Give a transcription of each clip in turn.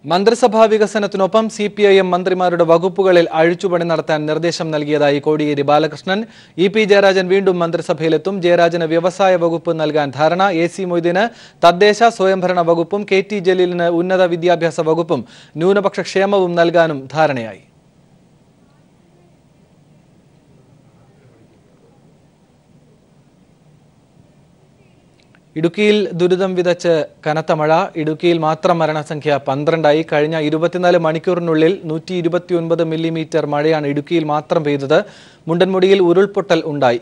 മന്ത്രിസഭാ വികസനത്തിനൊപ്പം C P I M മന്ത്രിമാരുടെ വകുപ്പുകളിൽ അഴിച്ചുപണി നടത്താൻ നിർദ്ദേശം നൽകിയതായി കോടിയേരി ബാലകൃഷ്ണൻ ഇ പി ജയരാജൻ വീണ്ടും മന്ത്രിസഭയിലെത്തും ജയരാജന് വ്യവസായ വകുപ്പ് നൽകാൻ ധാരണ എ സി മൊയ്തീന് തദ്ദേശ സ്വയംഭരണ വകുപ്പും കെ ടി ജലീലിന് ഉന്നത വിദ്യാഭ്യാസ വകുപ്പും ന്യൂനപക്ഷ ക്ഷേമവും നൽകാനും ധാരണയായി ഇടുക്കിയിൽ ദുരിതം വിതച്ച് കനത്ത മഴ ഇടുക്കിയിൽ മാത്രം മരണസംഖ്യ പന്ത്രണ്ടായി കഴിഞ്ഞ ഇരുപത്തിനാല് മണിക്കൂറിനുള്ളിൽ നൂറ്റി ഇരുപത്തിയൊൻപത് മില്ലിമീറ്റർ മഴയാണ് ഇടുക്കിയിൽ മാത്രം പെയ്തത് മുണ്ടൻമുടിയിൽ ഉരുൾപൊട്ടൽ ഉണ്ടായി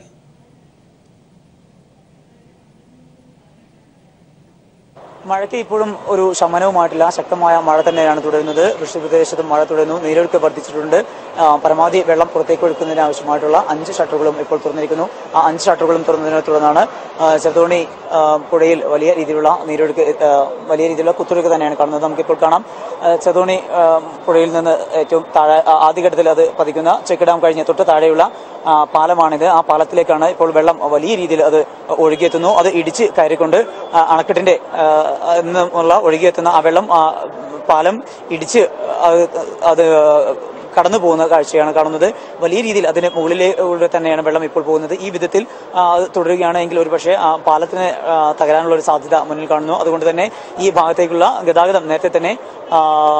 മഴയ്ക്ക് ഇപ്പോഴും ഒരു ശമനവുമായിട്ടില്ല ശക്തമായ മഴ തന്നെയാണ് തുടരുന്നത് വൃഷ്ടിപ്രദേശത്തും മഴ തുടരുന്നു നീരൊഴുക്ക് വർദ്ധിച്ചിട്ടുണ്ട് ആ, പരമാവധി വെള്ളം പുറത്തേക്ക് ഒഴുക്കുന്നതിന് ആവശ്യമായിട്ടുള്ള അഞ്ച് ഷട്ടറുകളും ഇപ്പോൾ തുറന്നിരിക്കുന്നു ആ അഞ്ച് ഷട്ടറുകളും തുറന്നതിനെ തുടർന്നാണ് ആ, ചെറുതോണി ആ, പുഴയിൽ വലിയ രീതിയിലുള്ള നീരൊഴുക്ക് ആ, വലിയ രീതിയിലുള്ള കുത്തൊഴുക്ക് തന്നെയാണ് കാണുന്നത് നമുക്കിപ്പോൾ കാണാം ആ, ചെറുതോണി ആ, പുഴയിൽ നിന്ന് ഏറ്റവും താഴെ ആ, ആദ്യഘട്ടത്തിൽ അത് പതിക്കുന്ന ചെക്ക് ഡാം കഴിഞ്ഞ് തൊട്ട് താഴെയുള്ള ആ, പാലമാണിത് ആ പാലത്തിലേക്കാണ് ഇപ്പോൾ വെള്ളം വലിയ രീതിയിൽ അത് ഒഴുകിയെത്തുന്നു അത് ഇടിച്ച് കയറിക്കൊണ്ട് ആ, അണക്കെട്ടിന്റെ ആ, നിന്നുള്ള ഒഴുകിയെത്തുന്ന ആ വെള്ളം ആ പാലം ഇടിച്ച് അത് അത് കടന്നു പോകുന്ന കാഴ്ചയാണ് കാണുന്നത് വലിയ രീതിയിൽ അതിന് മുകളിലൂടെ തന്നെയാണ് വെള്ളം ഇപ്പോൾ പോകുന്നത് ഈ വിധത്തിൽ ആ, അത് തുടരുകയാണെങ്കിൽ ഒരുപക്ഷെ ആ പാലത്തിന് ആ, തകരാനുള്ള ഒരു സാധ്യത മുന്നിൽ കാണുന്നു അതുകൊണ്ട് തന്നെ ഈ ഭാഗത്തേക്കുള്ള ഗതാഗതം നേരത്തെ തന്നെ ആ,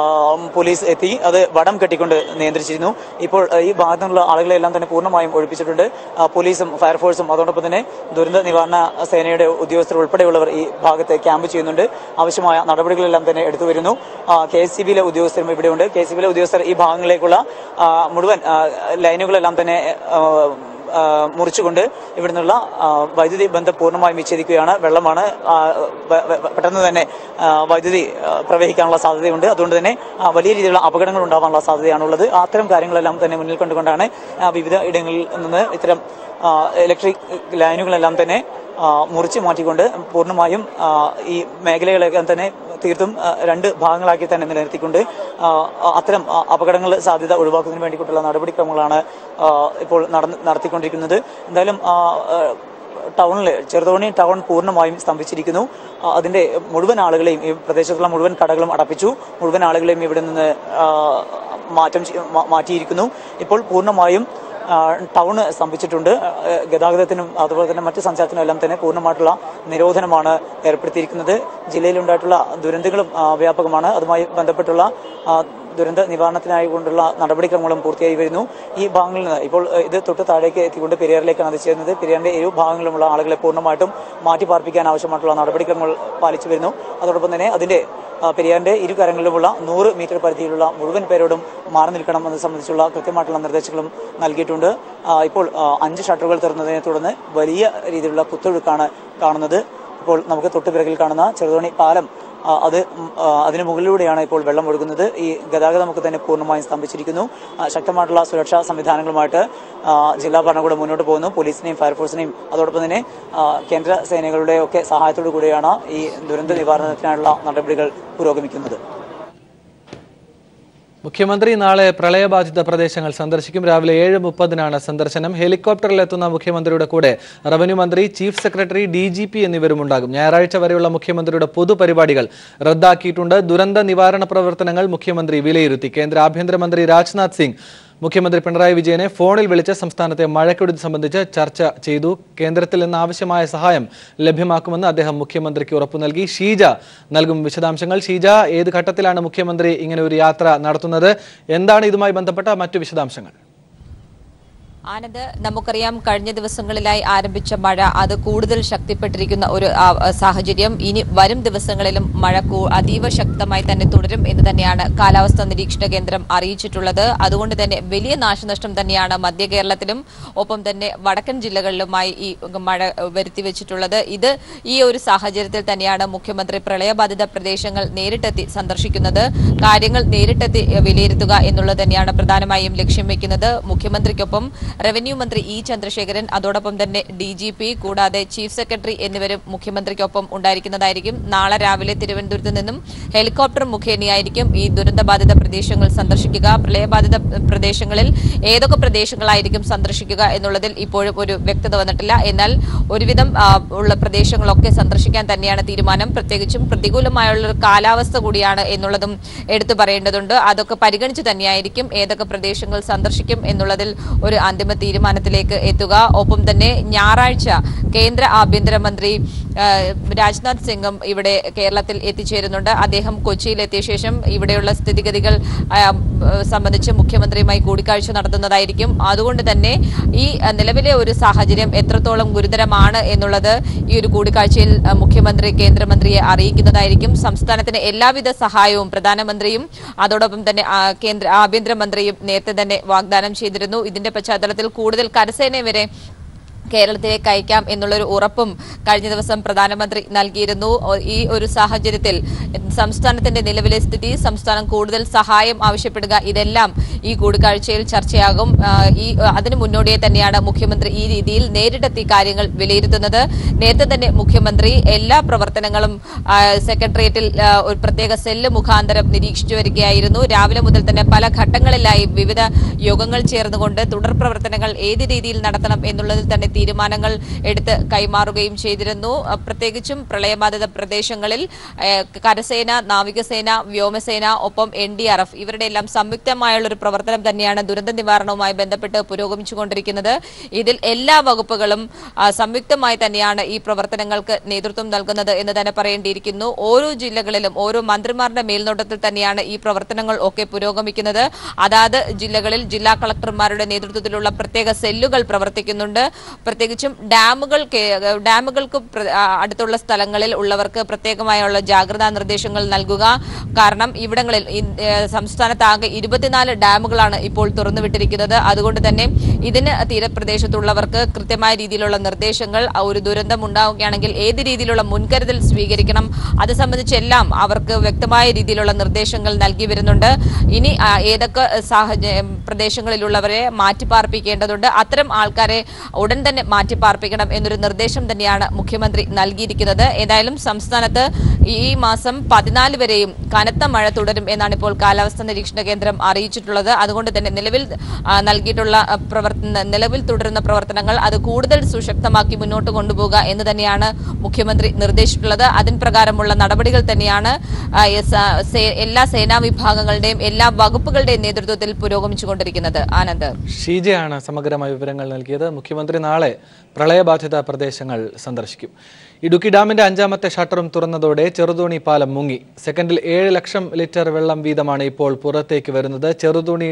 പോലീസ് എത്തി അത് വടം കെട്ടിക്കൊണ്ട് നിയന്ത്രിച്ചിരുന്നു ഇപ്പോൾ ആ, ഈ ഭാഗത്തു നിന്നുള്ള ആളുകളെല്ലാം തന്നെ പൂർണ്ണമായും ഒഴിപ്പിച്ചിട്ടുണ്ട് ആ, പോലീസും ഫയർഫോഴ്സും അതോടൊപ്പം തന്നെ ദുരന്ത നിവാരണ സേനയുടെ ഉദ്യോഗസ്ഥർ ഉൾപ്പെടെയുള്ളവർ ഈ ഭാഗത്ത് ക്യാമ്പ് ചെയ്യുന്നുണ്ട് ആവശ്യമായ നടപടികളെല്ലാം തന്നെ എടുത്തു വരുന്നു കെ എസ് സി ബിയിലെ ഉദ്യോഗസ്ഥരും ഇവിടെയുണ്ട് കെ എസ് സി ബിയിലെ ഉദ്യോഗസ്ഥർ ഈ ഭാഗങ്ങളിലേക്കുള്ള ആ, മുഴുവൻ ആ, ലൈനുകളെല്ലാം തന്നെ ആ, ആ, മുറിച്ചുകൊണ്ട് ഇവിടെ നിന്നുള്ള ആ, വൈദ്യുതി ബന്ധം പൂർണ്ണമായും വിച്ഛേദിക്കുകയാണ് വെള്ളമാണ് ആ, വ- വ- പെട്ടെന്ന് തന്നെ ആ, വൈദ്യുതി ആ, പ്രവഹിക്കാനുള്ള സാധ്യതയുണ്ട് അതുകൊണ്ട് തന്നെ ആ, വലിയ രീതിയിലുള്ള അപകടങ്ങൾ ഉണ്ടാവാനുള്ള സാധ്യതയാണുള്ളത് അത്തരം കാര്യങ്ങളെല്ലാം തന്നെ മുന്നിൽ കണ്ടുകൊണ്ടാണ് ആ, വിവിധ ഇടങ്ങളിൽ നിന്ന് ഇത്തരം ആ, ഇലക്ട്രിക് ലൈനുകളെല്ലാം തന്നെ ആ, മുറിച്ച് മാറ്റിക്കൊണ്ട് പൂർണ്ണമായും ആ, ഈ മേഖലകളെല്ലാം തന്നെ തീർത്തും ആ, രണ്ട് ഭാഗങ്ങളാക്കി തന്നെ നിലനിർത്തിക്കൊണ്ട് ആ, അത്തരം ആ, അപകടങ്ങൾ സാധ്യത ഒഴിവാക്കുന്നതിന് വേണ്ടിക്കൊണ്ടുള്ള നടപടിക്രമങ്ങളാണ് ആ, ഇപ്പോൾ നടന്ന് നടത്തിക്കൊണ്ടിരിക്കുന്നത് എന്തായാലും ആ, ആ, ടൗണിൽ ചെറുതോണി ടൗൺ പൂർണ്ണമായും സ്തംഭിച്ചിരിക്കുന്നു ആ, അതിന്റെ മുഴുവൻ ആളുകളെയും ഈ പ്രദേശത്തുള്ള മുഴുവൻ കടകളും അടപ്പിച്ചു മുഴുവൻ ആളുകളെയും ഇവിടെ നിന്ന് ആ, മാറ്റം ചെയ്യ- മാ- മാറ്റിയിരിക്കുന്നു ഇപ്പോൾ പൂർണ്ണമായും ആ, ടൗണ് സ്തംഭിച്ചിട്ടുണ്ട് ആ, ഗതാഗതത്തിനും അതുപോലെ തന്നെ മറ്റ് സഞ്ചാരത്തിനും എല്ലാം തന്നെ പൂർണ്ണമായിട്ടുള്ള നിരോധനമാണ് ഏർപ്പെടുത്തിയിരിക്കുന്നത് ജില്ലയിലുണ്ടായിട്ടുള്ള ദുരന്തങ്ങളും ആ, വ്യാപകമാണ് അതുമായി ബന്ധപ്പെട്ടുള്ള ആ, ദുരന്ത നിവാരണത്തിനായി കൊണ്ടുള്ള നടപടിക്രമങ്ങളും പൂർത്തിയായി വരുന്നു ഈ ഭാഗങ്ങളിൽ നിന്ന് ഇപ്പോൾ ഏഹ്, ഇത് തൊട്ട് താഴേക്ക് എത്തിക്കൊണ്ട് പെരിയാറിലേക്കാണ് അത് ചെയ്യുന്നത് പെരിയാറിന്റെ ഇരു ഭാഗങ്ങളിലുമുള്ള ആളുകളെ പൂർണ്ണമായിട്ടും മാറ്റി പാർപ്പിക്കാൻ ആവശ്യമായിട്ടുള്ള നടപടിക്രമങ്ങൾ പാലിച്ചു വരുന്നു അതോടൊപ്പം തന്നെ അതിന്റെ ആ, പെരിയാറിന്റെ ഇരു കരങ്ങളിലുമുള്ള നൂറ് മീറ്റർ പരിധിയിലുള്ള മുഴുവൻ പേരോടും മാറി നിൽക്കണം എന്നത് സംബന്ധിച്ചുള്ള കൃത്യമായിട്ടുള്ള നിർദ്ദേശങ്ങളും നൽകിയിട്ടുണ്ട് ആ, ഇപ്പോൾ ആ, അഞ്ച് ഷട്ടറുകൾ തുറന്നതിനെ തുടർന്ന് വലിയ രീതിയിലുള്ള കുത്തൊഴുക്കാണ് കാണുന്നത് ഇപ്പോൾ നമുക്ക് തൊട്ട് പിറകിൽ കാണുന്ന ചെറുതോണി പാലം ആ, അത് ഉം, ആ, അതിന് മുകളിലൂടെയാണ് ഇപ്പോൾ വെള്ളം ഒഴുകുന്നത് ഈ ഗതാഗതം ഒക്കെ തന്നെ പൂർണ്ണമായും സ്തംഭിച്ചിരിക്കുന്നു ആ, ശക്തമായിട്ടുള്ള സുരക്ഷാ സംവിധാനങ്ങളുമായിട്ട് ആ, ജില്ലാ ഭരണകൂടം മുന്നോട്ട് പോകുന്നു പോലീസിനെയും ഫയർഫോഴ്സിനെയും അതോടൊപ്പം തന്നെ ആ, കേന്ദ്ര സേനകളുടെ ഒക്കെ സഹായത്തോടു കൂടിയാണ് ഈ ദുരന്ത നിവാരണത്തിനായുള്ള നടപടികൾ പുരോഗമിക്കുന്നത് മുഖ്യമന്ത്രി നാളെ പ്രളയബാധിത പ്രദേശങ്ങൾ സന്ദർശിക്കും രാവിലെ ഏഴ് മുപ്പതിനാണ് സന്ദർശനം ഹെലികോപ്റ്ററിലെത്തുന്ന മുഖ്യമന്ത്രിയുടെ കൂടെ റവന്യൂ മന്ത്രി chief secretary D G P എന്നിവരും ഉണ്ടാകും ഞായറാഴ്ച വരെയുള്ള മുഖ്യമന്ത്രിയുടെ പൊതുപരിപാടികൾ റദ്ദാക്കിയിട്ടുണ്ട് ദുരന്ത നിവാരണ പ്രവർത്തനങ്ങൾ മുഖ്യമന്ത്രി വിലയിരുത്തി കേന്ദ്ര ആഭ്യന്തരമന്ത്രി രാജ്നാഥ് സിംഗ് മുഖ്യമന്ത്രി പിണറായി വിജയനെ ഫോണിൽ വിളിച്ച് സംസ്ഥാനത്തെ മഴക്കെടുതി സംബന്ധിച്ച് ചർച്ച ചെയ്തു കേന്ദ്രത്തിൽ നിന്ന് ആവശ്യമായ സഹായം ലഭ്യമാക്കുമെന്ന് അദ്ദേഹം മുഖ്യമന്ത്രിക്ക് ഉറപ്പു നൽകി ഷീജ നൽകും വിശദാംശങ്ങൾ ഷീജ ഏത് ഘട്ടത്തിലാണ് മുഖ്യമന്ത്രി ഇങ്ങനെ ഒരു യാത്ര നടത്തുന്നത് എന്താണ് ഇതുമായി ബന്ധപ്പെട്ട മറ്റു വിശദാംശങ്ങൾ ആനന്ദ് നമുക്കറിയാം കഴിഞ്ഞ ദിവസങ്ങളിലായി ആരംഭിച്ച മഴ അത് കൂടുതൽ ശക്തിപ്പെട്ടിരിക്കുന്ന ഒരു ആ, സാഹചര്യം ഇനി വരും ദിവസങ്ങളിലും മഴ കൂ- അതീവ ശക്തമായി തന്നെ തുടരും എന്ന് തന്നെയാണ് കാലാവസ്ഥാ നിരീക്ഷണ കേന്ദ്രം അറിയിച്ചിട്ടുള്ളത് അതുകൊണ്ട് തന്നെ വലിയ നാശനഷ്ടം തന്നെയാണ് മധ്യ കേരളത്തിലും ഒപ്പം തന്നെ വടക്കൻ ജില്ലകളിലുമായി ഈ മഴ വരുത്തി വെച്ചിട്ടുള്ളത് ഇത് ഈ ഒരു സാഹചര്യത്തിൽ തന്നെയാണ് മുഖ്യമന്ത്രി പ്രളയബാധിത പ്രദേശങ്ങൾ നേരിട്ടെത്തി സന്ദർശിക്കുന്നത് കാര്യങ്ങൾ നേരിട്ടെത്തി വിലയിരുത്തുക എന്നുള്ളത് തന്നെയാണ് പ്രധാനമായും ലക്ഷ്യം വെക്കുന്നത് മുഖ്യമന്ത്രിക്കൊപ്പം റവന്യൂ മന്ത്രി ഇ ചന്ദ്രശേഖരൻ അതോടൊപ്പം തന്നെ ഡി ജി പി കൂടാതെ ചീഫ് സെക്രട്ടറി എന്നിവരും മുഖ്യമന്ത്രിക്കൊപ്പം ഉണ്ടായിരിക്കുന്നതായിരിക്കും നാളെ രാവിലെ തിരുവനന്തപുരത്ത് നിന്നും ഹെലികോപ്റ്റർ മുഖേനയായിരിക്കും ഈ ദുരന്തബാധിത പ്രദേശങ്ങൾ സന്ദർശിക്കുക പ്രളയബാധിത പ്രദേശങ്ങളിൽ ഏതൊക്കെ പ്രദേശങ്ങളായിരിക്കും സന്ദർശിക്കുക എന്നുള്ളതിൽ ഇപ്പോഴും ഒരു വ്യക്തത വന്നിട്ടില്ല എന്നാൽ ഒരുവിധം ആ, ഉള്ള പ്രദേശങ്ങളൊക്കെ സന്ദർശിക്കാൻ തന്നെയാണ് തീരുമാനം പ്രത്യേകിച്ചും പ്രതികൂലമായുള്ള ഒരു കാലാവസ്ഥ കൂടിയാണ് എന്നുള്ളതും എടുത്തു പറയേണ്ടതുണ്ട് അതൊക്കെ പരിഗണിച്ച് തന്നെയായിരിക്കും ഏതൊക്കെ പ്രദേശങ്ങൾ സന്ദർശിക്കും എന്നുള്ളതിൽ ഒരു അന്തിമ തീരുമാനത്തിലേക്ക് എത്തുക ഒപ്പം തന്നെ ഞായറാഴ്ച കേന്ദ്ര ആഭ്യന്തരമന്ത്രി ആ, രാജ്നാഥ് സിംഗും ഇവിടെ കേരളത്തിൽ എത്തിച്ചേരുന്നുണ്ട് അദ്ദേഹം കൊച്ചിയിൽ എത്തിയ ശേഷം ഇവിടെയുള്ള സ്ഥിതിഗതികൾ ആ, സംബന്ധിച്ച് മുഖ്യമന്ത്രിയുമായി കൂടിക്കാഴ്ച നടത്തുന്നതായിരിക്കും അതുകൊണ്ട് തന്നെ ഈ ആ, നിലവിലെ ഒരു സാഹചര്യം എത്രത്തോളം ഗുരുതരമാണ് എന്നുള്ളത് ഈ ഒരു കൂടിക്കാഴ്ചയിൽ ആ, മുഖ്യമന്ത്രി കേന്ദ്രമന്ത്രിയെ അറിയിക്കുന്നതായിരിക്കും സംസ്ഥാനത്തിന് എല്ലാവിധ സഹായവും പ്രധാനമന്ത്രിയും അതോടൊപ്പം തന്നെ ആ, കേന്ദ്ര ആഭ്യന്തരമന്ത്രിയും നേരത്തെ തന്നെ വാഗ്ദാനം ചെയ്തിരുന്നു ഇതിന്റെ പശ്ചാത്തലത്തിൽ കൂടുതൽ കരസേനയെ വരെ കേരളത്തിലേക്ക് അയക്കാം എന്നുള്ളൊരു ഉറപ്പും കഴിഞ്ഞ ദിവസം പ്രധാനമന്ത്രി നൽകിയിരുന്നു ഒ- ഈ ഒരു സാഹചര്യത്തിൽ സംസ്ഥാനത്തിന്റെ നിലവിലെ സ്ഥിതി സംസ്ഥാനം കൂടുതൽ സഹായം ആവശ്യപ്പെടുക ഇതെല്ലാം ഈ കൂടിക്കാഴ്ചയിൽ ചർച്ചയാകും ആ, ഈ അതിനു മുന്നോടിയായി തന്നെയാണ് മുഖ്യമന്ത്രി ഈ രീതിയിൽ നേരിട്ടെത്തി കാര്യങ്ങൾ വിലയിരുത്തുന്നത് നേരത്തെ തന്നെ മുഖ്യമന്ത്രി എല്ലാ പ്രവർത്തനങ്ങളും ആ, സെക്രട്ടേറിയറ്റിൽ ആ, ഒരു പ്രത്യേക സെല്ല് മുഖാന്തരം നിരീക്ഷിച്ചു വരികയായിരുന്നു രാവിലെ മുതൽ തന്നെ പല ഘട്ടങ്ങളിലായി വിവിധ യോഗങ്ങൾ ചേർന്നുകൊണ്ട് തുടർ പ്രവർത്തനങ്ങൾ ഏത് രീതിയിൽ നടത്തണം എന്നുള്ളതിൽ തന്നെ തീരുമാനങ്ങൾ എടുത്ത് കൈമാറുകയും ചെയ്തിരുന്നു അഹ് പ്രത്യേകിച്ചും പ്രളയബാധിത പ്രദേശങ്ങളിൽ ഏഹ്, കരസേന നാവികസേന വ്യോമസേന ഒപ്പം എൻ ഡി ആർ എഫ് ഇവരുടെ എല്ലാം സംയുക്തമായുള്ള ഒരു പ്രവർത്തനം തന്നെയാണ് ദുരന്ത നിവാരണവുമായി ബന്ധപ്പെട്ട് പുരോഗമിച്ചുകൊണ്ടിരിക്കുന്നത് ഇതിൽ എല്ലാ വകുപ്പുകളും ആ, സംയുക്തമായി തന്നെയാണ് ഈ പ്രവർത്തനങ്ങൾക്ക് നേതൃത്വം നൽകുന്നത് എന്ന് തന്നെ പറയേണ്ടിയിരിക്കുന്നു ഓരോ ജില്ലകളിലും ഓരോ മന്ത്രിമാരുടെ മേൽനോട്ടത്തിൽ തന്നെയാണ് ഈ പ്രവർത്തനങ്ങൾ ഒക്കെ പുരോഗമിക്കുന്നത് അതാത് ജില്ലകളിൽ ജില്ലാ കളക്ടർമാരുടെ നേതൃത്വത്തിലുള്ള പ്രത്യേക സെല്ലുകൾ പ്രവർത്തിക്കുന്നുണ്ട് പ്രത്യേകിച്ചും ഡാമുകൾ കേ- ഡാമുകൾക്ക് പ്ര- ആ, അടുത്തുള്ള സ്ഥലങ്ങളിൽ ഉള്ളവർക്ക് പ്രത്യേകമായുള്ള ജാഗ്രതാ നിർദ്ദേശങ്ങൾ നൽകുക കാരണം ഇവിടങ്ങളിൽ ഇ- ഏ, സംസ്ഥാനത്താകെ ഇരുപത്തിനാല് ഡാമുകളാണ് ഇപ്പോൾ തുറന്നുവിട്ടിരിക്കുന്നത് അതുകൊണ്ട് തന്നെ ഇതിന് തീരപ്രദേശത്തുള്ളവർക്ക് കൃത്യമായ രീതിയിലുള്ള നിർദ്ദേശങ്ങൾ ആ ഒരു ദുരന്തം ഉണ്ടാവുകയാണെങ്കിൽ ഏത് രീതിയിലുള്ള മുൻകരുതൽ സ്വീകരിക്കണം അത് സംബന്ധിച്ചെല്ലാം അവർക്ക് വ്യക്തമായ രീതിയിലുള്ള നിർദ്ദേശങ്ങൾ നൽകി വരുന്നുണ്ട് ഇനി ആ, ഏതൊക്കെ സാഹചര്യം പ്രദേശങ്ങളിലുള്ളവരെ മാറ്റിപ്പാർപ്പിക്കേണ്ടതുണ്ട് അത്തരം ആൾക്കാരെ ഉടൻ തന്നെ മാറ്റിപ്പാർപ്പിക്കണം എന്നൊരു നിർദ്ദേശം തന്നെയാണ് മുഖ്യമന്ത്രി നൽകിയിരിക്കുന്നത് ഏതായാലും സംസ്ഥാനത്ത് ഈ മാസം പതിനാല് വരെയും കനത്ത മഴ തുടരും എന്നാണ് ഇപ്പോൾ കാലാവസ്ഥാ നിരീക്ഷണ കേന്ദ്രം അറിയിച്ചിട്ടുള്ളത് അതുകൊണ്ട് തന്നെ നിലവിൽ ആ, നൽകിയിട്ടുള്ള ആ, പ്രവർത്തന നിലവിൽ തുടരുന്ന പ്രവർത്തനങ്ങൾ അത് കൂടുതൽ സുശക്തമാക്കി മുന്നോട്ട് കൊണ്ടുപോകുക എന്ന് തന്നെയാണ് മുഖ്യമന്ത്രി നിർദ്ദേശിച്ചിട്ടുള്ളത് അതിൻ പ്രകാരമുള്ള നടപടികൾ തന്നെയാണ് ആ, എസ്, ആ, സേ- എല്ലാ സേനാ വിഭാഗങ്ങളുടെയും എല്ലാ വകുപ്പുകളുടെയും നേതൃത്വത്തിൽ പുരോഗമിച്ചുകൊണ്ടിരിക്കുന്നത് ആനന്ദ് ഷീജയാണ് സമഗ്രമായ വിവരങ്ങൾ നൽകിയത് മുഖ്യമന്ത്രി നാളെ പ്രളയബാധിത പ്രദേശങ്ങൾ സന്ദർശിക്കും ഇടുക്കി ഡാമിന്റെ അഞ്ചാമത്തെ ഷട്ടറും തുറന്നതോടെ ചെറുതോണി പാലം മുങ്ങി സെക്കൻഡിൽ ഏഴ് ലക്ഷം ലിറ്റർ വെള്ളം വീതമാണ് ഇപ്പോൾ പുറത്തേക്ക് വരുന്നത് ചെറുതോണി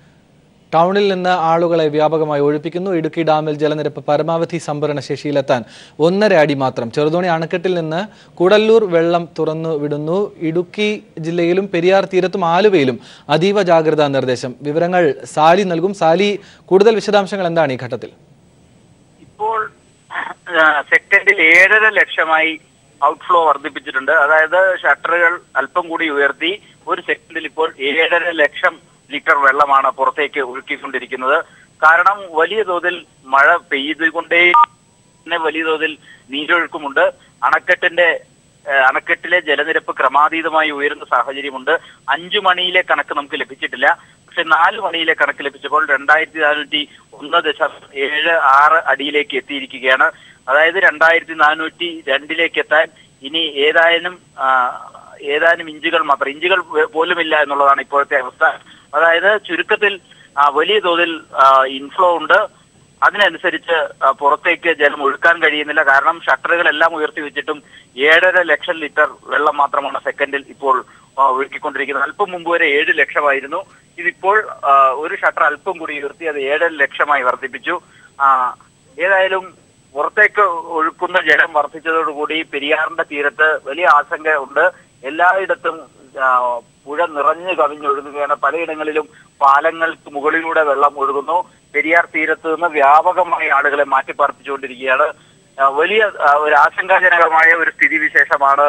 ടൗണിൽ നിന്ന് ആളുകളെ വ്യാപകമായി ഒഴിപ്പിക്കുന്നു ഇടുക്കി ഡാമിൽ ജലനിരപ്പ് പരമാവധി സംഭരണ ശേഷിയിലെത്താൻ ഒന്നര അടി മാത്രം ചെറുതോണി അണക്കെട്ടിൽ നിന്ന് കൂടല്ലൂർ വെള്ളം തുറന്നു വിടുന്നു ഇടുക്കി ജില്ലയിലും പെരിയാർ തീരത്തും ആലുവയിലും അതീവ ജാഗ്രതാ നിർദ്ദേശം വിവരങ്ങൾ സാലി നൽകും സാലി കൂടുതൽ വിശദാംശങ്ങൾ എന്താണ് ഈ ഘട്ടത്തിൽ ഇപ്പോൾ ആ, സെക്കൻഡിൽ ഏഴര ലക്ഷമായി ഔട്ട്ഫ്ലോ വർദ്ധിപ്പിച്ചിട്ടുണ്ട് അതായത് ഷട്ടറുകൾ അല്പം കൂടി ഉയർത്തി ഒരു സെക്കൻഡിൽ ഇപ്പോൾ ഏഴര ലക്ഷം ലിറ്റർ വെള്ളമാണ് പുറത്തേക്ക് ഒഴുക്കിക്കൊണ്ടിരിക്കുന്നത് കാരണം വലിയ തോതിൽ മഴ പെയ്തുകൊണ്ടേ തന്നെ വലിയ തോതിൽ നീരൊഴുക്കുമുണ്ട് അണക്കെട്ടിന്റെ ഏഹ്, അണക്കെട്ടിലെ ജലനിരപ്പ് ക്രമാതീതമായി ഉയരുന്ന സാഹചര്യമുണ്ട് അഞ്ചു മണിയിലെ കണക്ക് നമുക്ക് ലഭിച്ചിട്ടില്ല പക്ഷെ നാല് മണിയിലെ കണക്ക് ലഭിച്ചപ്പോൾ രണ്ടായിരത്തി നാനൂറ്റി ഒന്ന് ദശാംശം ഏഴ് ആറ് അടിയിലേക്ക് എത്തിയിരിക്കുകയാണ് അതായത് രണ്ടായിരത്തി നാനൂറ്റി രണ്ടിലേക്ക് എത്താൻ ഇനി ഏതായാലും ആ, ഏതാനും ഇഞ്ചുകൾ മാത്രം ഇഞ്ചുകൾ പോലുമില്ല എന്നുള്ളതാണ് ഇപ്പോഴത്തെ അവസ്ഥ അതായത് ചുരുക്കത്തിൽ ആ, വലിയ തോതിൽ ഇൻഫ്ലോ ഉണ്ട് അതിനനുസരിച്ച് ആ, പുറത്തേക്ക് ജലം ഒഴുക്കാൻ കഴിയുന്നില്ല കാരണം ഷട്ടറുകളെല്ലാം ഉയർത്തി വെച്ചിട്ടും ഏഴര ലക്ഷം ലിറ്റർ വെള്ളം മാത്രമാണ് സെക്കൻഡിൽ ഇപ്പോൾ ആ, ഒഴുക്കിക്കൊണ്ടിരിക്കുന്നത് അല്പം മുമ്പ് വരെ ഏഴ് ലക്ഷമായിരുന്നു ഇതിപ്പോൾ ആ, ഒരു ഷട്ടർ അല്പം കൂടി ഉയർത്തി അത് ഏഴര ലക്ഷമായി വർദ്ധിപ്പിച്ചു ആ, ഏതായാലും പുറത്തേക്ക് ഒഴുക്കുന്ന ജലം വർദ്ധിച്ചതോടുകൂടി പെരിയാറിന്റെ തീരത്ത് വലിയ ആശങ്ക ഉണ്ട് എല്ലായിടത്തും ആ, പുഴ നിറഞ്ഞു കവിഞ്ഞൊഴുകുകയാണ് പലയിടങ്ങളിലും പാലങ്ങൾക്ക് മുകളിലൂടെ വെള്ളം ഒഴുകുന്നു പെരിയാർ തീരത്ത് നിന്ന് വ്യാപകമായി ആളുകളെ മാറ്റിപ്പാർപ്പിച്ചുകൊണ്ടിരിക്കുകയാണ് ആ, വലിയ ആ, ഒരു ആശങ്കാജനകമായ ഒരു സ്ഥിതിവിശേഷമാണ്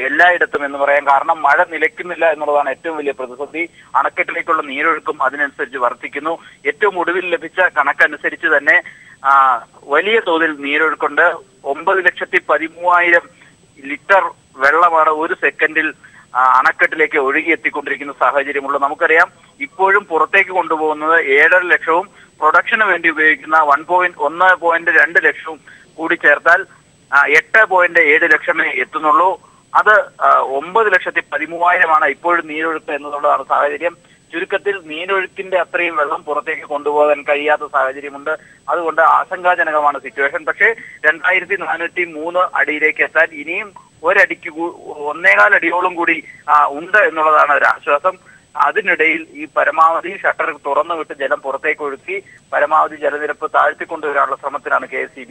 എല്ലായിടത്തും എന്ന് പറയാം കാരണം മഴ നിലയ്ക്കുന്നില്ല എന്നുള്ളതാണ് ഏറ്റവും വലിയ പ്രതിസന്ധി അണക്കെട്ടിലേക്കുള്ള നീരൊഴുക്കും അതിനനുസരിച്ച് വർദ്ധിക്കുന്നു ഏറ്റവും ഒടുവിൽ ലഭിച്ച കണക്കനുസരിച്ച് തന്നെ ആ, വലിയ തോതിൽ നീരൊഴുക്കുണ്ട് ഒമ്പത് ലക്ഷത്തി പതിമൂവായിരം ലിറ്റർ വെള്ളമാണ് ഒരു സെക്കൻഡിൽ ആ, അണക്കെട്ടിലേക്ക് ഒഴുകിയെത്തിക്കൊണ്ടിരിക്കുന്ന സാഹചര്യമുള്ളൂ നമുക്കറിയാം ഇപ്പോഴും പുറത്തേക്ക് കൊണ്ടുപോകുന്നത് ഏഴര ലക്ഷവും പ്രൊഡക്ഷന് വേണ്ടി ഉപയോഗിക്കുന്ന വൺ പോയിന്റ് ഒന്ന് പോയിന്റ് രണ്ട് ലക്ഷവും കൂടി ചേർത്താൽ ആ, എട്ട് പോയിന്റ് ഏഴ് ലക്ഷമേ എത്തുന്നുള്ളൂ അത് ആ, ഒമ്പത് ലക്ഷത്തി പതിമൂവായിരമാണ് ഇപ്പോഴും നീരൊഴുക്ക് എന്നുള്ളതാണ് സാഹചര്യം ചുരുക്കത്തിൽ നീരൊഴുക്കിന്റെ അത്രയും വെള്ളം പുറത്തേക്ക് കൊണ്ടുപോകാൻ കഴിയാത്ത സാഹചര്യമുണ്ട് അതുകൊണ്ട് ആശങ്കാജനകമാണ് സിറ്റുവേഷൻ പക്ഷേ രണ്ടായിരത്തി നാനൂറ്റി മൂന്ന് അടിയിലേക്ക് എത്താൻ ഇനിയും ഒരടിക്ക് കൂ- ഒന്നേകാൽ അടിയോളം കൂടി ആ, ഉണ്ട് എന്നുള്ളതാണ് ഒരു ആശ്വാസം അതിനിടയിൽ ഈ പരമാവധി ഷട്ടർ തുറന്നു വിട്ട് ജലം പുറത്തേക്ക് ഒഴുക്കി പരമാവധി ജലനിരപ്പ് താഴ്ത്തിക്കൊണ്ടുവരാനുള്ള ശ്രമത്തിലാണ് കെ എസ്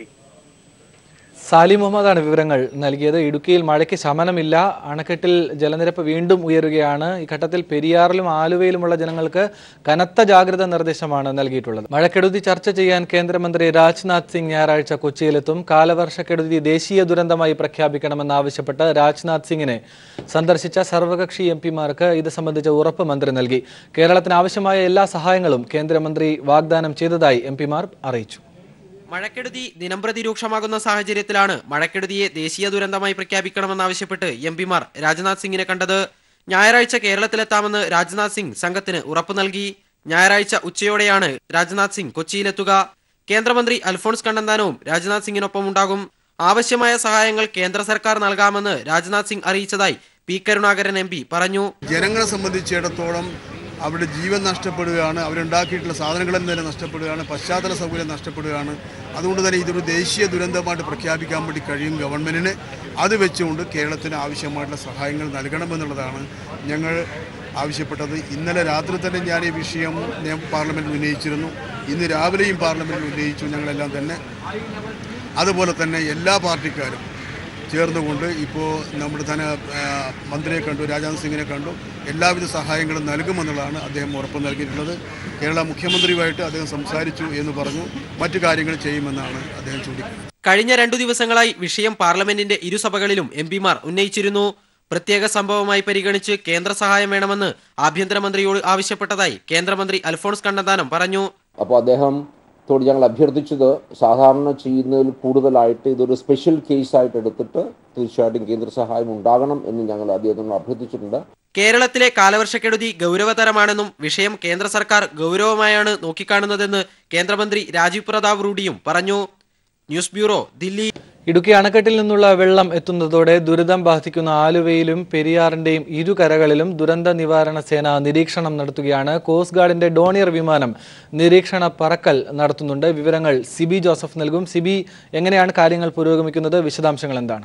സാലി മുഹമ്മദാണ് വിവരങ്ങൾ നൽകിയത് ഇടുക്കിയിൽ മഴയ്ക്ക് ശമനമില്ല അണക്കെട്ടിൽ ജലനിരപ്പ് വീണ്ടും ഉയരുകയാണ് ഈ ഘട്ടത്തിൽ പെരിയാറിലും ആലുവയിലുമുള്ള ജനങ്ങൾക്ക് കനത്ത ജാഗ്രതാ നിർദ്ദേശമാണ് നൽകിയിട്ടുള്ളത് മഴക്കെടുതി ചർച്ച ചെയ്യാൻ കേന്ദ്രമന്ത്രി രാജ്നാഥ് സിംഗ് ഞായറാഴ്ച കൊച്ചിയിലെത്തും കാലവർഷക്കെടുതി ദേശീയ ദുരന്തമായി പ്രഖ്യാപിക്കണമെന്നാവശ്യപ്പെട്ട് രാജ്നാഥ് സിംഗിനെ സന്ദർശിച്ച സർവകക്ഷി എം പിമാർക്ക് ഇത് സംബന്ധിച്ച ഉറപ്പ് മന്ത്രി നൽകി കേരളത്തിന് ആവശ്യമായ എല്ലാ സഹായങ്ങളും കേന്ദ്രമന്ത്രി വാഗ്ദാനം ചെയ്തതായി എം പിമാർ അറിയിച്ചു മഴക്കെടുതി ദിനംപ്രതി രൂക്ഷമാകുന്ന സാഹചര്യത്തിലാണ് മഴക്കെടുതിയെ ദേശീയ ദുരന്തമായി പ്രഖ്യാപിക്കണമെന്നാവശ്യപ്പെട്ട് എം പിമാർ രാജ്നാഥ് സിംഗിനെ കണ്ടത് ഞായറാഴ്ച കേരളത്തിലെത്താമെന്ന് രാജ്നാഥ് സിംഗ് സംഘത്തിന് ഉറപ്പു നൽകി ഞായറാഴ്ച ഉച്ചയോടെയാണ് രാജ്നാഥ് സിംഗ് കൊച്ചിയിലെത്തുക കേന്ദ്രമന്ത്രി അൽഫോൺസ് കണ്ണന്താനവും രാജ്നാഥ് സിംഗിനൊപ്പം ഉണ്ടാകും ആവശ്യമായ സഹായങ്ങൾ കേന്ദ്ര സർക്കാർ നൽകാമെന്ന് രാജ്നാഥ് സിംഗ് അറിയിച്ചതായി പി കരുണാകരൻ എം പറഞ്ഞു ജനങ്ങളെ സംബന്ധിച്ചിടത്തോളം അവരുടെ ജീവൻ നഷ്ടപ്പെടുകയാണ് അവരുണ്ടാക്കിയിട്ടുള്ള സാധനങ്ങളിൽ തന്നെ നഷ്ടപ്പെടുകയാണ് പശ്ചാത്തല സൗകര്യം നഷ്ടപ്പെടുകയാണ് അതുകൊണ്ട് തന്നെ ഇതൊരു ദേശീയ ദുരന്തമായിട്ട് പ്രഖ്യാപിക്കാൻ വേണ്ടി കഴിയും ഗവൺമെൻറ്റിന് അത് വെച്ചുകൊണ്ട് കേരളത്തിന് ആവശ്യമായിട്ടുള്ള സഹായങ്ങൾ നൽകണമെന്നുള്ളതാണ് ഞങ്ങൾ ആവശ്യപ്പെട്ടത് ഇന്നലെ രാത്രി തന്നെ ഞാൻ ഈ വിഷയം ഞാൻ പാർലമെൻറ്റിൽ ഉന്നയിച്ചിരുന്നു ഇന്ന് രാവിലെയും പാർലമെൻറ്റിൽ ഉന്നയിച്ചു ഞങ്ങളെല്ലാം തന്നെ അതുപോലെ തന്നെ എല്ലാ പാർട്ടിക്കാരും ചേർന്നുകൊണ്ട് ഇപ്പോൾ നമ്മുടെ ധന ആ, മന്ത്രിയെ കണ്ടു രാജാന്ത് സിംഗിനെ കണ്ടു എല്ലാവിധ സഹായങ്ങളും നൽകുമെന്നുള്ളതാണ് അദ്ദേഹം ഉറപ്പ് നൽകിയിട്ടുള്ളത് കേരള മുഖ്യമന്ത്രിയുമായിട്ട് അദ്ദേഹം സംസാരിച്ചു എന്ന് പറഞ്ഞു മറ്റു കാര്യങ്ങൾ ചെയ്യുമെന്നാണ് അദ്ദേഹം ചൂണ്ടിക്കാണിച്ചത് കഴിഞ്ഞ രണ്ടു ദിവസങ്ങളായി വിഷയം പാർലമെന്റിന്റെ ഇരുസഭകളിലും എം പിമാർ ഉന്നയിച്ചിരുന്നു പ്രത്യേക സംഭവമായി പരിഗണിച്ച് കേന്ദ്ര സഹായം വേണമെന്ന് ആഭ്യന്തരമന്ത്രിയോട് ആവശ്യപ്പെട്ടതായി കേന്ദ്രമന്ത്രി അൽഫോൺസ് കണ്ണന്താനം പറഞ്ഞു അപ്പോൾ അദ്ദേഹത്തോട് ഞങ്ങൾ അഭ്യർത്ഥിച്ചത് സാധാരണ ചെയ്യുന്നതിൽ കൂടുതലായിട്ട് ഇതൊരു സ്പെഷ്യൽ കേസായിട്ട് എടുത്തിട്ട് തീർച്ചയായിട്ടും കേന്ദ്ര സഹായം ഉണ്ടാകണം എന്ന് ഞങ്ങൾ അദ്ദേഹത്തിനോട് അഭ്യർത്ഥിച്ചിട്ടുണ്ട് കേരളത്തിലെ കാലവർഷക്കെടുതി ഗൗരവതരമാണെന്നും വിഷയം കേന്ദ്ര സർക്കാർ ഗൗരവമായാണ് നോക്കിക്കാണുന്നതെന്ന് കേന്ദ്രമന്ത്രി രാജീവ് പ്രതാപ് റൂഡിയും പറഞ്ഞു ന്യൂസ് ബ്യൂറോ ദില്ലി ഇടുക്കി അണക്കെട്ടിൽ നിന്നുള്ള വെള്ളം എത്തുന്നതോടെ ദുരിതം ബാധിക്കുന്ന ആലുവയിലും പെരിയാറിന്റെയും ഇരുകരകളിലും ദുരന്ത നിവാരണ സേന നിരീക്ഷണം നടത്തുകയാണ് കോസ്റ്റ് ഗാർഡിന്റെ ഡോണിയർ വിമാനം നിരീക്ഷണ പറക്കൽ നടത്തുന്നുണ്ട് വിവരങ്ങൾ സിബി ജോസഫ് നൽകും സിബി എങ്ങനെയാണ് കാര്യങ്ങൾ പുരോഗമിക്കുന്നത് വിശദാംശങ്ങൾ എന്താണ്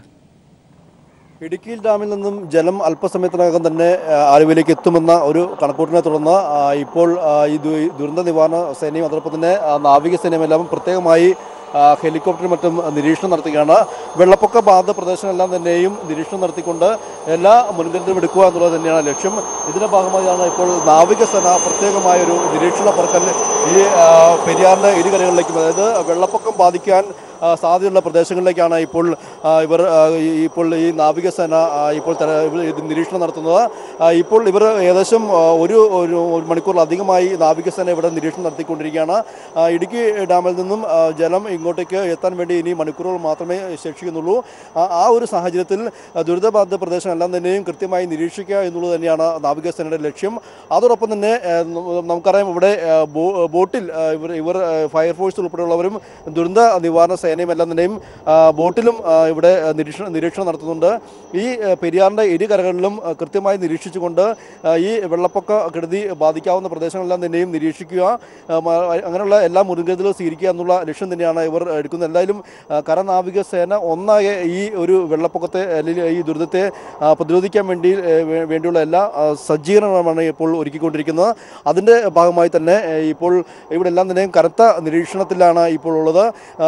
ഇടുക്കിയിൽ ഡാമിൽ നിന്നും ജലം അല്പസമയത്തിനകം തന്നെ ആ, ആലുവയിലേക്ക് എത്തുമെന്ന ഒരു കണക്കൂട്ടിനെ തുടർന്ന് ആ, ഇപ്പോൾ ആ, ഈ ദു- ഈ ദുരന്ത നിവാരണ സേനയും അതോടൊപ്പം തന്നെ ആ, നാവികസേനയും എല്ലാം പ്രത്യേകമായി ആ, ഹെലികോപ്റ്ററും മറ്റും നിരീക്ഷണം നടത്തുകയാണ് വെള്ളപ്പൊക്ക ബാധിത പ്രദേശങ്ങളെല്ലാം തന്നെയും നിരീക്ഷണം നടത്തിക്കൊണ്ട് എല്ലാ മുൻകരുതലും എടുക്കുക എന്നുള്ളത് തന്നെയാണ് ലക്ഷ്യം ഇതിന്റെ ഭാഗമായാണ് ഇപ്പോൾ നാവികസേന പ്രത്യേകമായ ഒരു നിരീക്ഷണ പറക്കൽ ഈ ആ, പെരിയാറിന്റെ ഇരുകരകളിലേക്കും അതായത് വെള്ളപ്പൊക്കം ബാധിക്കാൻ ആ, സാധ്യതയുള്ള പ്രദേശങ്ങളിലേക്കാണ് ഇപ്പോൾ ആ, ഇവർ ആ, ഈ- ഇപ്പോൾ ഈ നാവികസേന ആ, ഇപ്പോൾ തെര- ഇവർ ഇത് നിരീക്ഷണം നടത്തുന്നത് ആ, ഇപ്പോൾ ഇവർ ഏകദേശം ആ, ഒരു ഒരു ഒരു മണിക്കൂറിലധികമായി നാവികസേന ഇവിടെ നിരീക്ഷണം നടത്തിക്കൊണ്ടിരിക്കുകയാണ് ആ, ഇടുക്കി ഡാമിൽ നിന്നും ആ, ജലം ഇങ്ങോട്ടേക്ക് എത്താൻ വേണ്ടി ഇനി മണിക്കൂറുകൾ മാത്രമേ ശേഷിക്കുന്നുള്ളൂ ആ- ആ ഒരു സാഹചര്യത്തിൽ ആ, ദുരിതബാധിത പ്രദേശങ്ങളെല്ലാം തന്നെയും കൃത്യമായി നിരീക്ഷിക്കുക എന്നുള്ളത് തന്നെയാണ് നാവികസേനയുടെ ലക്ഷ്യം അതോടൊപ്പം തന്നെ ആ, ന- നമുക്കറിയാം ഇവിടെ ആ, ബോ- ബോട്ടിൽ ആ, ഇവർ ഇവർ ആ, ഫയർഫോഴ്സ് ഉൾപ്പെടെയുള്ളവരും ദുരന്ത നിവാരണ സേനയും എല്ലാം തന്നെയും ആ, ബോട്ടിലും ആ, ഇവിടെ ആ, നിരീക്ഷണം നിരീക്ഷണം നടത്തുന്നുണ്ട് ഈ ആ, പെരിയാറിൻ്റെ ഇരുകരകളിലും ആ, കൃത്യമായി നിരീക്ഷിച്ചുകൊണ്ട് ആ, ഈ വെള്ളപ്പൊക്ക കെടുതി ബാധിക്കാവുന്ന പ്രദേശങ്ങളെല്ലാം തന്നെയും നിരീക്ഷിക്കുക ആ, മ- അങ്ങനെയുള്ള എല്ലാ മുൻകരുതലും സ്വീകരിക്കുക എന്നുള്ള ലക്ഷ്യം തന്നെയാണ് ഇവർ എടുക്കുന്നത് എന്തായാലും ആ, കരനാവിക സേന ഒന്നാകെ ഈ ഒരു വെള്ളപ്പൊക്കത്തെ അല്ലെങ്കിൽ ഈ ദുരിതത്തെ ആ, പ്രതിരോധിക്കാൻ വേണ്ടി ഏ, വേ- വേണ്ടിയുള്ള എല്ലാ ആ, സജ്ജീകരണമാണ് ഇപ്പോൾ ഒരുക്കിക്കൊണ്ടിരിക്കുന്നത് അതിൻ്റെ ഭാഗമായി തന്നെ ഏ, ഇപ്പോൾ ഇവിടെ എല്ലാം തന്നെയും കനത്ത നിരീക്ഷണത്തിലാണ് ഇപ്പോൾ ഉള്ളത് ആ, ഈ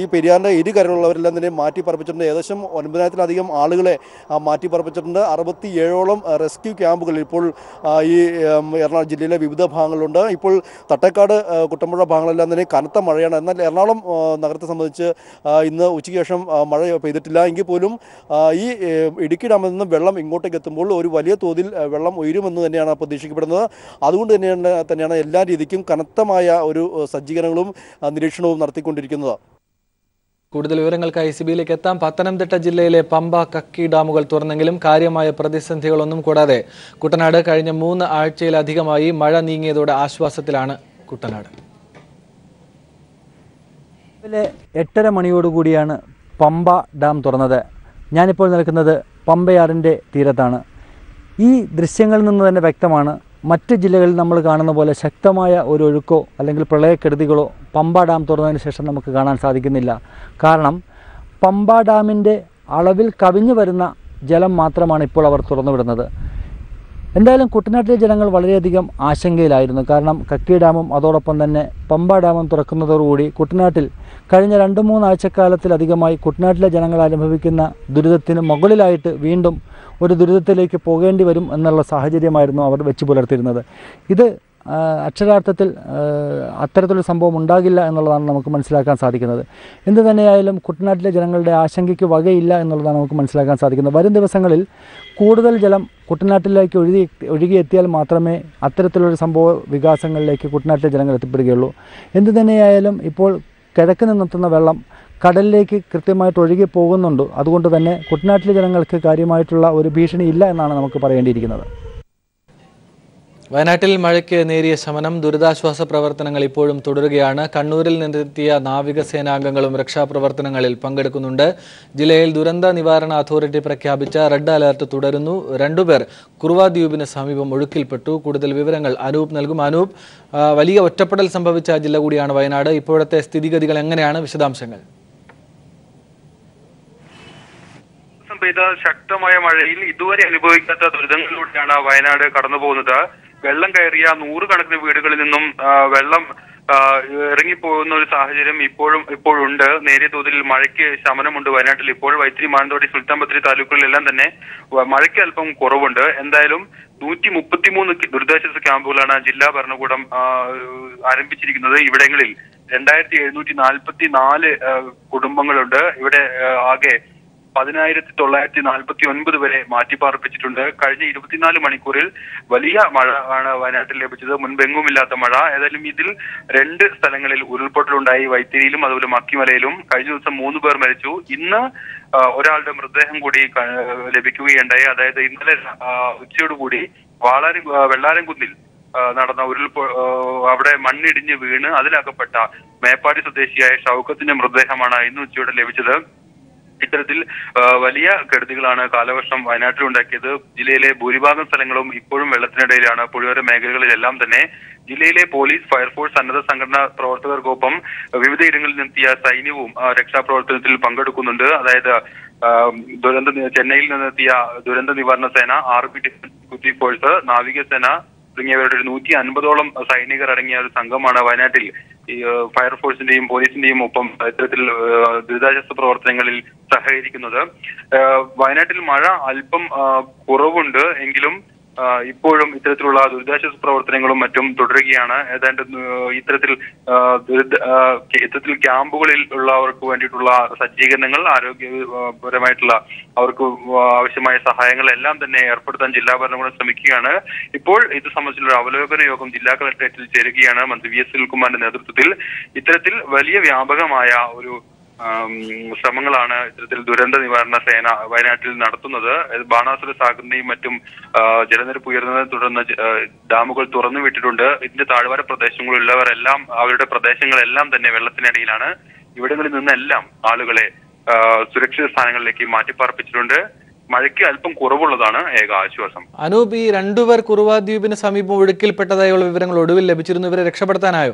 പെരിയാറിൻ്റെ ഇരു കരകളുള്ളവരെല്ലാം തന്നെ മാറ്റി പറപ്പിച്ചിട്ടുണ്ട് ഏകദേശം ഒൻപതിനായിരത്തിലധികം ആളുകളെ ആ, മാറ്റി പറപ്പിച്ചിട്ടുണ്ട് അറുപത്തി ഏഴോളം റെസ്ക്യൂ ക്യാമ്പുകൾ ഇപ്പോൾ ആ, ഈ ഉം, എറണാകുളം ജില്ലയിലെ വിവിധ ഭാഗങ്ങളുണ്ട് ഇപ്പോൾ തട്ടേക്കാട് ആ, കുട്ടമ്പുഴ ഭാഗങ്ങളെല്ലാം തന്നെ കനത്ത മഴയാണ് എന്നാൽ എറണാകുളം ആ, നഗരത്തെ സംബന്ധിച്ച് ആ, ഇന്ന് ഉച്ചയ്ക്ക് ശേഷം ആ, മഴ പെയ്തിട്ടില്ല എങ്കിൽ പോലും ആ, ഈ ഏ, ഇടുക്കി ഡാമിൽ നിന്ന് വെള്ളം ഇങ്ങോട്ടേക്ക് എത്തുമ്പോൾ ഒരു വലിയ തോതിൽ ആ, വെള്ളം ഉയരുമെന്ന് തന്നെയാണ് പ്രതീക്ഷിക്കപ്പെടുന്നത് അതുകൊണ്ട് തന്നെയാണ് തന്നെയാണ് എല്ലാ രീതിക്കും കനത്തമായ ഒരു ആ, സജ്ജീകരണങ്ങളും ആ, നിരീക്ഷണവും നടത്തിക്കൊണ്ടിരിക്കുന്നത് കൂടുതൽ വിവരങ്ങൾക്കായി സിബിയിലേക്ക് എത്താം പത്തനംതിട്ട ജില്ലയിലെ പമ്പ കക്കി ഡാമുകൾ തുറന്നെങ്കിലും കാര്യമായ പ്രതിസന്ധികളൊന്നും കൂടാതെ കുട്ടനാട് കഴിഞ്ഞ മൂന്ന് ആഴ്ചയിലധികമായി മഴ നീങ്ങിയതോടെ ആശ്വാസത്തിലാണ് കുട്ടനാട് രാവിലെ എട്ടര മണിയോടുകൂടിയാണ് പമ്പ ഡാം തുറന്നത് ഞാനിപ്പോൾ നിൽക്കുന്നത് പമ്പയാറിൻ്റെ തീരത്താണ് ഈ ദൃശ്യങ്ങളിൽ നിന്ന് തന്നെ വ്യക്തമാണ് മറ്റ് ജില്ലകളിൽ നമ്മൾ കാണുന്ന പോലെ ശക്തമായ ഒരു ഒഴുക്കോ അല്ലെങ്കിൽ പ്രളയക്കെടുതികളോ പമ്പ ഡാം തുറന്നതിന് ശേഷം നമുക്ക് കാണാൻ സാധിക്കുന്നില്ല കാരണം പമ്പ ഡാമിൻ്റെ അളവിൽ കവിഞ്ഞു വരുന്ന ജലം മാത്രമാണ് ഇപ്പോൾ അവർ തുറന്നുവിടുന്നത് എന്തായാലും കുട്ടനാട്ടിലെ ജനങ്ങൾ വളരെയധികം ആശങ്കയിലായിരുന്നു കാരണം കക്കി ഡാമും അതോടൊപ്പം തന്നെ പമ്പ ഡാമും തുറക്കുന്നതോടുകൂടി കുട്ടനാട്ടിൽ കഴിഞ്ഞ രണ്ട് മൂന്ന് ആഴ്ചക്കാലത്തിലധികമായി കുട്ടനാട്ടിലെ ജനങ്ങൾ അനുഭവിക്കുന്ന ദുരിതത്തിന് മുകളിലായിട്ട് വീണ്ടും ഒരു ദുരിതത്തിലേക്ക് പോകേണ്ടി വരും എന്നുള്ള സാഹചര്യമായിരുന്നു അവർ വെച്ച് പുലർത്തിയിരുന്നത് ഇത് ആ, അക്ഷരാർത്ഥത്തിൽ ആ, അത്തരത്തിലൊരു സംഭവം ഉണ്ടാകില്ല എന്നുള്ളതാണ് നമുക്ക് മനസ്സിലാക്കാൻ സാധിക്കുന്നത് എന്ത് തന്നെയായാലും കുട്ടനാട്ടിലെ ജനങ്ങളുടെ ആശങ്കയ്ക്ക് വകയില്ല എന്നുള്ളതാണ് നമുക്ക് മനസ്സിലാക്കാൻ സാധിക്കുന്നത് വരും ദിവസങ്ങളിൽ കൂടുതൽ ജലം കുട്ടനാട്ടിലേക്ക് ഒഴുകി ഒഴുകിയെത്തിയാൽ മാത്രമേ അത്തരത്തിലൊരു സംഭവ വികാസങ്ങളിലേക്ക് കുട്ടനാട്ടിലെ ജനങ്ങൾ എത്തിപ്പെടുകയുള്ളൂ എന്ത് തന്നെയായാലും ഇപ്പോൾ കിഴക്ക് നിന്നെത്തുന്ന വെള്ളം കടലിലേക്ക് കൃത്യമായിട്ട് ഒഴുകി പോകുന്നുണ്ട് അതുകൊണ്ട് തന്നെ കുട്ടനാട്ടിലെ ജനങ്ങൾക്ക് കാര്യമായിട്ടുള്ള ഒരു ഭീഷണി ഇല്ല എന്നാണ് നമുക്ക് പറയേണ്ടിയിരിക്കുന്നത് വയനാട്ടിൽ മഴയ്ക്ക് നേരിയ ശമനം ദുരിതാശ്വാസ പ്രവർത്തനങ്ങൾ ഇപ്പോഴും തുടരുകയാണ് കണ്ണൂരിൽ നിന്നെത്തിയ നാവികസേനാംഗങ്ങളും രക്ഷാപ്രവർത്തനങ്ങളിൽ പങ്കെടുക്കുന്നുണ്ട് ജില്ലയിൽ ദുരന്ത നിവാരണ അതോറിറ്റി പ്രഖ്യാപിച്ച റെഡ് അലർട്ട് തുടരുന്നു രണ്ടുപേർ കുറുവ ദ്വീപിന് സമീപം ഒഴുക്കിൽപ്പെട്ടു കൂടുതൽ വിവരങ്ങൾ അനൂപ് നൽകും അനൂപ് ആ, വലിയ ഒറ്റപ്പെടൽ സംഭവിച്ച ജില്ല കൂടിയാണ് വയനാട് ഇപ്പോഴത്തെ സ്ഥിതിഗതികൾ എങ്ങനെയാണ് വിശദാംശങ്ങൾ ദിവസം പെയ്ത ശക്തമായ മഴയിൽ ഇതുവരെ അനുഭവിക്കാത്ത ദുരിതങ്ങളിലൂടെയാണ് വയനാട് കടന്നു പോകുന്നത് വെള്ളം കയറിയ നൂറുകണക്കിന് വീടുകളിൽ നിന്നും ആ, വെള്ളം ആ, ഇറങ്ങിപ്പോകുന്ന ഒരു സാഹചര്യം ഇപ്പോഴും ഇപ്പോഴുണ്ട് നേരിയ തോതിൽ മഴയ്ക്ക് ശമനമുണ്ട് വയനാട്ടിൽ ഇപ്പോൾ വൈത്തിരി മാനന്തവാടി സുൽത്താൻ ബത്തേരി താലൂക്കുകളിലെല്ലാം തന്നെ വ- മഴയ്ക്ക് അല്പം കുറവുണ്ട് എന്തായാലും നൂറ്റി മുപ്പത്തിമൂന്ന് ദുരിതാശ്വാസ ക്യാമ്പുകളാണ് ജില്ലാ ഭരണകൂടം ആ, ആരംഭിച്ചിരിക്കുന്നത് ഇവിടങ്ങളിൽ രണ്ടായിരത്തി എഴുന്നൂറ്റി നാൽപ്പത്തി നാല് കുടുംബങ്ങളുണ്ട് ഇവിടെ ആ, ആകെ പതിനായിരത്തി തൊള്ളായിരത്തി നാൽപ്പത്തി ഒൻപത് വരെ മാറ്റിപ്പാർപ്പിച്ചിട്ടുണ്ട് കഴിഞ്ഞ ഇരുപത്തിനാല് മണിക്കൂറിൽ വലിയ മഴ ആണ് വയനാട്ടിൽ ലഭിച്ചത് മുൻപെങ്ങുമില്ലാത്ത മഴ ഏതായാലും ഇതിൽ രണ്ട് സ്ഥലങ്ങളിൽ ഉരുൾപൊട്ടലുണ്ടായി വൈത്തിരിയിലും അതുപോലെ മക്കിമലയിലും കഴിഞ്ഞ ദിവസം മൂന്ന് പേർ മരിച്ചു ഇന്ന് ആ, ഒരാളുടെ മൃതദേഹം കൂടി ക- ലഭിക്കുകയുണ്ടായി അതായത് ഇന്നലെ ആ, ഉച്ചയോടുകൂടി വാളാരി ആ, വെള്ളാരംകുന്നിൽ ആ, നടന്ന ഉരുൾപൊ ആ, അവിടെ മണ്ണിടിഞ്ഞ് വീണ് അതിലകപ്പെട്ട മേപ്പാടി സ്വദേശിയായ ഷൗക്കത്തിന്റെ മൃതദേഹമാണ് ഇന്ന് ഉച്ചയോടെ ലഭിച്ചത് ഇത്തരത്തിൽ ആ, വലിയ കെടുതികളാണ് കാലവർഷം വയനാട്ടിൽ ഉണ്ടാക്കിയത് ജില്ലയിലെ ഭൂരിഭാഗം സ്ഥലങ്ങളും ഇപ്പോഴും വെള്ളത്തിനിടയിലാണ് പുഴയോര മേഖലകളിലെല്ലാം തന്നെ ജില്ലയിലെ പോലീസ് ഫയർഫോഴ്സ് സന്നദ്ധ സംഘടനാ പ്രവർത്തകർക്കൊപ്പം വിവിധ ഇടങ്ങളിൽ നിന്നെത്തിയ സൈന്യവും ആ, രക്ഷാപ്രവർത്തനത്തിൽ പങ്കെടുക്കുന്നുണ്ട് അതായത് ആ, ദുരന്ത നി- ചെന്നൈയിൽ നിന്നെത്തിയ ദുരന്ത നിവാരണ സേന ആർ ബി ഡിഫൻസ് ഫോഴ്സ് നാവികസേന തുടങ്ങിയവരുടെ ഒരു നൂറ്റി അൻപതോളം സൈനികർ അടങ്ങിയ ഒരു സംഘമാണ് വയനാട്ടിൽ ഈ ഏഹ്, ഫയർഫോഴ്സിന്റെയും പോലീസിന്റെയും ഒപ്പം ഇത്തരത്തിൽ ഏഹ്, ദുരിതാശ്വാസ പ്രവർത്തനങ്ങളിൽ സഹകരിക്കുന്നത് ഏഹ്, വയനാട്ടിൽ മഴ അല്പം ആ, കുറവുണ്ട് എങ്കിലും ആ, ഇപ്പോഴും ഇത്തരത്തിലുള്ള ദുരിതാശ്വാസ പ്രവർത്തനങ്ങളും മറ്റും തുടരുകയാണ് ഏതാണ്ട് ഏഹ്, ഇത്തരത്തിൽ ആ, ദുരിത ആ, ഇത്തരത്തിൽ ക്യാമ്പുകളിൽ ഉള്ളവർക്ക് വേണ്ടിയിട്ടുള്ള സജ്ജീകരണങ്ങൾ ആരോഗ്യപരമായിട്ടുള്ള അവർക്ക് ആവശ്യമായ സഹായങ്ങൾ എല്ലാം തന്നെ ഏർപ്പെടുത്താൻ ജില്ലാ ഭരണകൂടം ശ്രമിക്കുകയാണ് ഇപ്പോൾ ഇത് സംബന്ധിച്ചുള്ള ഒരു അവലോകന യോഗം ജില്ലാ കളക്ടറേറ്റിൽ ചേരുകയാണ് മന്ത്രി വി എസ് സുനിൽകുമാറിന്റെ നേതൃത്വത്തിൽ ഇത്തരത്തിൽ വലിയ വ്യാപകമായ ഒരു ആം, ശ്രമങ്ങളാണ് ഇത്തരത്തിൽ ദുരന്ത നിവാരണ സേന വയനാട്ടിൽ നടത്തുന്നത് ഇത് ബാണാസുര സാഗറിന്റെയും മറ്റും ആ, ജലനിരപ്പ് ഉയർന്നതിനെ തുടർന്ന് ജ- ആ, ഡാമുകൾ തുറന്നു വിട്ടിട്ടുണ്ട് ഇതിന്റെ താഴ്വാര പ്രദേശങ്ങളിലുള്ളവരെല്ലാം അവരുടെ പ്രദേശങ്ങളെല്ലാം തന്നെ വെള്ളത്തിനടിയിലാണ് ഇവിടങ്ങളിൽ നിന്നെല്ലാം ആളുകളെ ആ, സുരക്ഷിത സ്ഥാനങ്ങളിലേക്ക് മാറ്റിപ്പാർപ്പിച്ചിട്ടുണ്ട് മഴയ്ക്ക് അല്പം കുറവുള്ളതാണ് ഏക ആശ്വാസം അനൂപ് ഈ രണ്ടുപേർ കുറുവ ദ്വീപിന് സമീപം ഒഴുക്കിൽപ്പെട്ടതായുള്ള വിവരങ്ങൾ ഒടുവിൽ ലഭിച്ചിരുന്നു ഇവരെ രക്ഷപ്പെടുത്താനായോ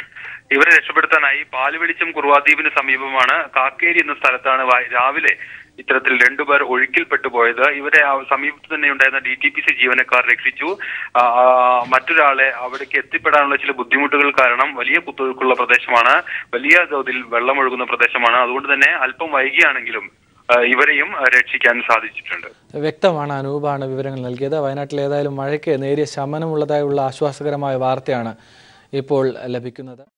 ഇവരെ രക്ഷപ്പെടുത്താനായി പാലുവെളിച്ചം കുറുവാദ്വീപിന് സമീപമാണ് കാക്കേരി എന്ന സ്ഥലത്താണ് വൈ- രാവിലെ ഇത്തരത്തിൽ രണ്ടുപേർ ഒഴുക്കിൽപ്പെട്ടു പോയത് ഇവരെ ആ സമീപത്ത് തന്നെ ഉണ്ടായിരുന്ന ഡി ടി പി സി ജീവനക്കാർ രക്ഷിച്ചു ആ, ആ, മറ്റൊരാളെ അവിടേക്ക് എത്തിപ്പെടാനുള്ള ചില ബുദ്ധിമുട്ടുകൾ കാരണം വലിയ കുത്തൊഴുക്കുള്ള പ്രദേശമാണ് വലിയ തോതിൽ വെള്ളമൊഴുകുന്ന പ്രദേശമാണ് അതുകൊണ്ട് തന്നെ അല്പം വൈകിയാണെങ്കിലും ആ, ഇവരെയും ആ, രക്ഷിക്കാൻ സാധിച്ചിട്ടുണ്ട് വ്യക്തമാണ് അനൂപാണ് വിവരങ്ങൾ നൽകിയത് വയനാട്ടിൽ ഏതായാലും മഴയ്ക്ക് നേരിയ ശമനമുള്ളതായുള്ള ആശ്വാസകരമായ വാർത്തയാണ് ഇപ്പോൾ ലഭിക്കുന്നത്